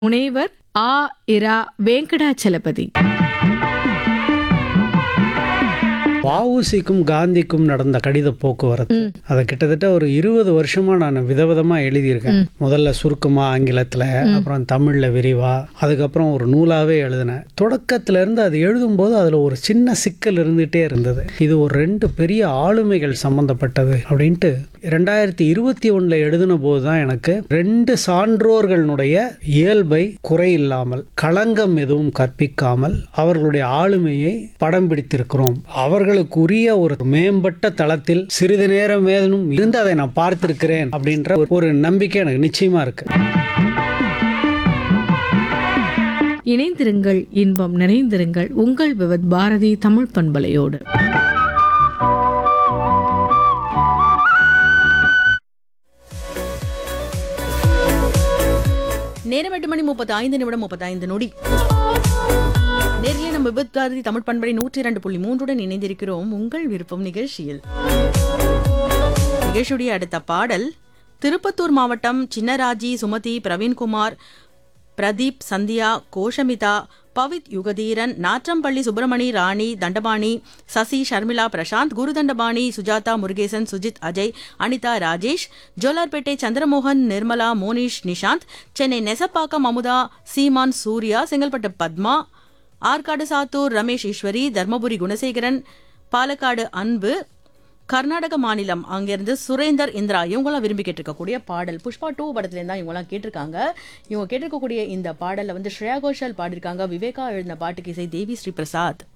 முனைவர் ஆ இரா வெங்கடாச்சலபதி வஉசிக்கும் காந்திக்கும் நடந்த கடித போக்குவரத்து அதை கிட்டத்தட்ட ஒரு இருபது வருஷமா நான் விதவிதமா எழுதியிருக்கேன் முதல்ல சுருக்கமா ஆங்கிலத்துல அப்புறம் தமிழ்ல விரிவா அதுக்கப்புறம் ஒரு நூலாவே எழுதினேன் தொடக்கத்துல இருந்து அது எழுதும்போது அதுல ஒரு சின்ன சிக்கல் இருந்துட்டே இருந்தது இது ஒரு ரெண்டு பெரிய ஆளுமைகள் சம்பந்தப்பட்டது அப்படின்ட்டு ரெண்டாயிரத்தி இருபத்தி ஒண்ணுல எழுதின போது தான் எனக்கு ரெண்டு சான்றோர்களுடைய இயல்பை குறையில்லாமல் களங்கம் எதுவும் கற்பிக்காமல் அவர்களுடைய ஆளுமையை படம் பிடித்திருக்கிறோம் அவர்களுக்குரிய ஒரு மேம்பட்ட தளத்தில் சிறிது நேரம் ஏதனும் இருந்து அதை நான் பார்த்திருக்கிறேன் அப்படின்ற ஒரு- ஒரு நம்பிக்கை எனக்கு நிச்சயமா இருக்கு இணைந்திருங்கள் இன்பம் நிறைந்திருங்கள் உங்கள் விவத் பாரதி தமிழ் பண்பலையோடு நேரம் எட்டு மணி முப்பத்தி ஐந்து நிமிடம் முப்பத்தைந்து நொடி நேரிலே நம்ம விபத்தாதி தமிழ் பண்பலை நூற்றி இரண்டு புள்ளி மூன்றுடன் இணைந்திருக்கிறோம் உங்கள் விருப்பம் நிகழ்ச்சியில் நிகழ்ச்சியுடைய அடுத்த பாடல் திருப்பத்தூர் மாவட்டம் சின்னராஜி சுமதி பிரவீன்குமார் பிரதீப் சந்தியா கோஷமிதா பவித் யுகதீரன் நாற்றம்பள்ளி சுப்பிரமணி ராணி தண்டபாணி சசி ஷர்மிளா பிரசாந்த் குருதண்டபாணி சுஜாதா முருகேசன் சுஜித் அஜய் அனிதா ராஜேஷ் ஜோலார்பேட்டை சந்திரமோகன் நிர்மலா மோனிஷ் நிஷாந்த் சென்னை நெசப்பாக்கம் அமுதா சீமான் சூர்யா செங்கல்பட்டு பத்மா ஆற்காடு சாத்தூர் ரமேஷ் ஈஸ்வரி தர்மபுரி குணசேகரன் பாலக்காடு அன்பு கர்நாடக மாநிலம் அங்கிருந்து சுரேந்தர் இந்திரா இவங்களாம் விரும்பி கேட்டிருக்கக்கூடிய பாடல் புஷ்பா டூ படத்துலேருந்து தான் இவங்களாம் கேட்டிருக்காங்க இவங்க கேட்டிருக்கக்கூடிய இந்த பாடலை வந்து ஸ்ரேயா கோஷல் பாடியிருக்காங்க விவேகா எழுதின பாட்டுக்கு இசை தேவி ஸ்ரீ பிரசாத்